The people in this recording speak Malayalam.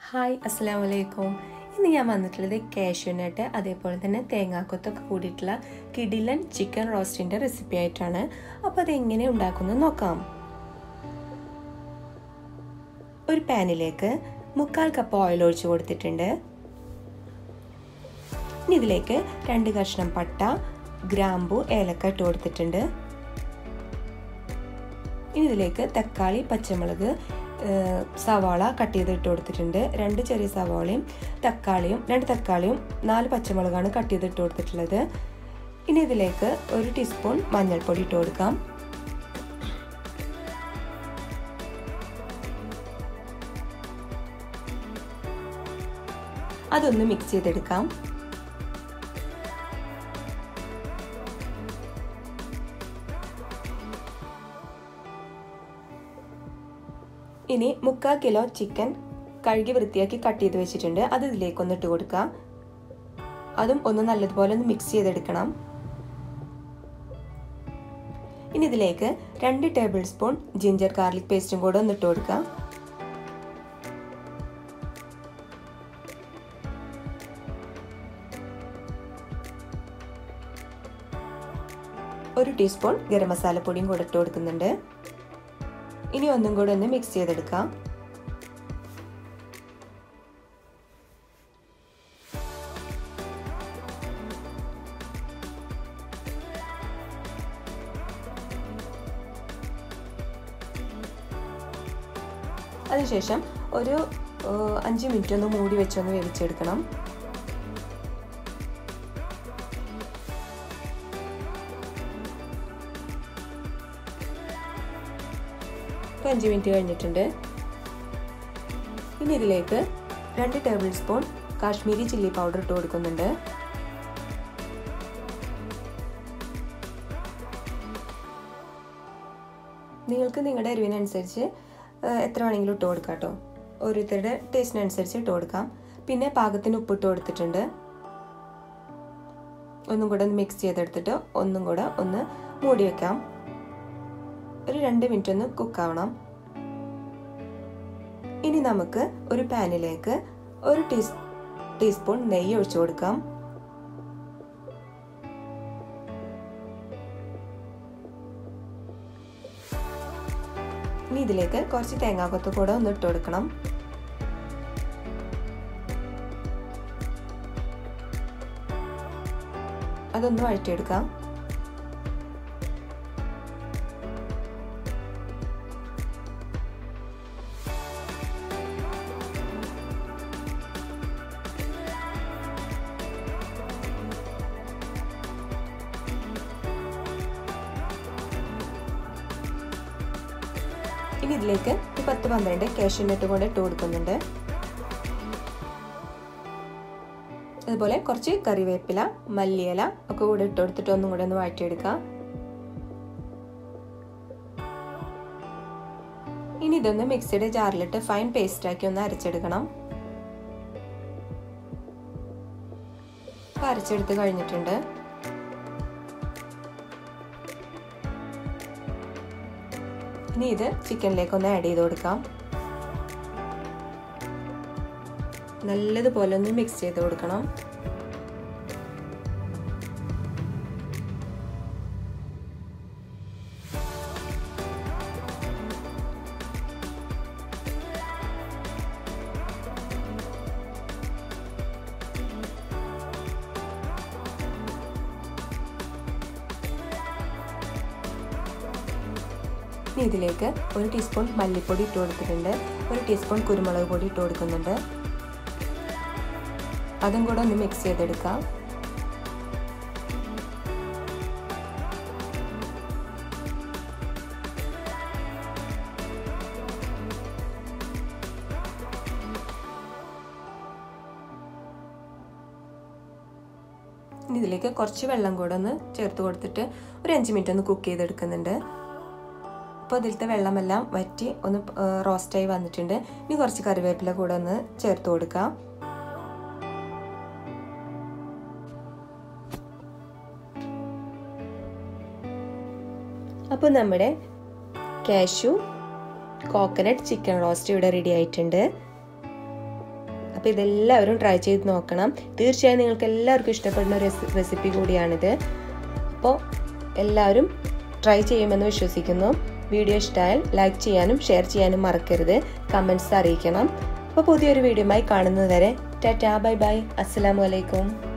ഹായ് അസ്സാം വലൈക്കും ഇന്ന് ഞാൻ വന്നിട്ടുള്ളത് കാഷ്യൂനട്ട് അതേപോലെ തന്നെ തേങ്ങാക്കൊത്തൊക്കെ കൂടിയിട്ടുള്ള കിഡിലൻ ചിക്കൻ റോസ്റ്റിൻ്റെ റെസിപ്പി ആയിട്ടാണ് അപ്പോൾ അതെങ്ങനെ ഉണ്ടാക്കുന്നത് നോക്കാം ഒരു പാനിലേക്ക് മുക്കാൽ കപ്പ് ഓയിൽ ഒഴിച്ച് കൊടുത്തിട്ടുണ്ട് ഇനി ഇതിലേക്ക് രണ്ട് കഷ്ണം പട്ട ഗ്രാമ്പു ഏലക്ക ഇട്ട് കൊടുത്തിട്ടുണ്ട് ഇനി ഇതിലേക്ക് തക്കാളി പച്ചമുളക് സവാള കട്ട് ചെയ്ത് ഇട്ട് കൊടുത്തിട്ടുണ്ട് രണ്ട് ചെറിയ സവാളയും തക്കാളിയും രണ്ട് തക്കാളിയും നാല് പച്ചമുളകാണ് കട്ട് ചെയ്ത് ഇട്ട് കൊടുത്തിട്ടുള്ളത് ഇനി ഇതിലേക്ക് ഒരു ടീസ്പൂൺ മഞ്ഞൾപ്പൊടി ഇട്ട് കൊടുക്കാം അതൊന്ന് മിക്സ് ചെയ്തെടുക്കാം ഇനി മുക്കാൽ കിലോ ചിക്കൻ കഴുകി വൃത്തിയാക്കി കട്ട് ചെയ്ത് വെച്ചിട്ടുണ്ട് അത് ഇതിലേക്ക് ഒന്ന് ഇട്ട് കൊടുക്കാം അതും ഒന്ന് നല്ലതുപോലെ ഒന്ന് മിക്സ് ചെയ്തെടുക്കണം ഇനി ഇതിലേക്ക് രണ്ട് ടേബിൾ സ്പൂൺ ജിഞ്ചർ ഗാർലിക് പേസ്റ്റും കൂടെ ഒന്ന് ഇട്ട് കൊടുക്കാം ഒരു ടീസ്പൂൺ ഗരം മസാല പൊടിയും കൂടെ ഇട്ട് കൊടുക്കുന്നുണ്ട് ഇനി ഒന്നും കൂടെ ഒന്ന് മിക്സ് ചെയ്തെടുക്കാം അതിനുശേഷം ഒരു അഞ്ച് മിനിറ്റ് ഒന്ന് മൂടി വെച്ചൊന്ന് വേവിച്ചെടുക്കണം ഇപ്പോൾ അഞ്ച് മിനിറ്റ് കഴിഞ്ഞിട്ടുണ്ട് ഇനി ഇതിലേക്ക് രണ്ട് tablespoon Kashmiri chilli powder ഇട്ട് കൊടുക്കുന്നുണ്ട് നിങ്ങൾക്ക് നിങ്ങളുടെ എരിവിനനുസരിച്ച് എത്ര വേണമെങ്കിലും ഇട്ട് കൊടുക്കാം കേട്ടോ ഓരോരുത്തരുടെ ടേസ്റ്റിനനുസരിച്ച് ഇട്ട് കൊടുക്കാം പിന്നെ പാകത്തിന് ഉപ്പ് ഇട്ട് കൊടുത്തിട്ടുണ്ട് ഒന്നും കൂടെ ഒന്ന് മിക്സ് ചെയ്തെടുത്തിട്ട് ഒന്നും കൂടെ ഒന്ന് മൂടി വെക്കാം ഒരു രണ്ട് മിനിറ്റ് ഒന്ന് കുക്കാവണം ഇനി നമുക്ക് ഒരു പാനിലേക്ക് ഒരു ടീ ടീസ്പൂൺ നെയ്യ് ഒഴിച്ചു കൊടുക്കാം ഇനി ഇതിലേക്ക് കുറച്ച് തേങ്ങാക്കൊത്ത് കൂടെ ഒന്ന് ഇട്ട് കൊടുക്കണം അതൊന്ന് വഴറ്റിയെടുക്കാം ഇനി ഇതിലേക്ക് ഒരു പത്ത് പന്ത്രണ്ട് കാഷ്യൂനട്ട് കൂടെ ഇട്ട് കൊടുക്കുന്നുണ്ട് അതുപോലെ കുറച്ച് കറിവേപ്പില മല്ലിയില ഒക്കെ കൂടെ ഇട്ട് കൊടുത്തിട്ട് ഒന്നും കൂടെ ഒന്ന് വഴറ്റിയെടുക്കാം ഇനി ഇതൊന്ന് മിക്സിയുടെ ജാറിലിട്ട് ഫൈൻ പേസ്റ്റ് ആക്കി ഒന്ന് അരച്ചെടുക്കണം അരച്ചെടുത്ത് കഴിഞ്ഞിട്ടുണ്ട് ഇനി ഇത് ചിക്കനിലേക്ക് ഒന്ന് ആഡ് ചെയ്ത് കൊടുക്കാം നല്ലതുപോലെ ഒന്ന് മിക്സ് ചെയ്ത് കൊടുക്കണം ഇനി ഇതിലേക്ക് ഒരു ടീസ്പൂൺ മല്ലിപ്പൊടി ഇട്ട് കൊടുത്തിട്ടുണ്ട് ഒരു ടീസ്പൂൺ കുരുമുളക് പൊടി ഇട്ട് കൊടുക്കുന്നുണ്ട് അതും കൂടെ ഒന്ന് മിക്സ് ചെയ്തെടുക്കാം ഇനി ഇതിലേക്ക് കുറച്ച് വെള്ളം കൂടെ ഒന്ന് ചേർത്ത് കൊടുത്തിട്ട് ഒരു അഞ്ച് മിനിറ്റ് ഒന്ന് കുക്ക് ചെയ്തെടുക്കുന്നുണ്ട് അപ്പോൾ ഇതിലത്തെ വെള്ളമെല്ലാം വറ്റി ഒന്ന് റോസ്റ്റായി വന്നിട്ടുണ്ട് ഇനി കുറച്ച് കറിവേപ്പില കൂടെ ഒന്ന് ചേർത്ത് കൊടുക്കാം അപ്പോൾ നമ്മുടെ കാഷ്യൂ കോക്കനട്ട് ചിക്കൻ റോസ്റ്റ് ഇവിടെ റെഡി ആയിട്ടുണ്ട് അപ്പോൾ ഇതെല്ലാവരും ട്രൈ ചെയ്ത് നോക്കണം തീർച്ചയായും നിങ്ങൾക്ക് എല്ലാവർക്കും ഇഷ്ടപ്പെടുന്ന ഒരു റെസിപ്പി കൂടിയാണിത് അപ്പോൾ എല്ലാവരും ട്രൈ ചെയ്യുമെന്ന് വിശ്വസിക്കുന്നു വീഡിയോ ഇഷ്ടമായാൽ ലൈക്ക് ചെയ്യാനും ഷെയർ ചെയ്യാനും മറക്കരുത് കമൻസ് അറിയിക്കണം അപ്പോൾ പുതിയൊരു വീഡിയോയുമായി കാണുന്നതുവരെ ടാറ്റാ ബൈ ബൈ അസ്സാം വലൈക്കും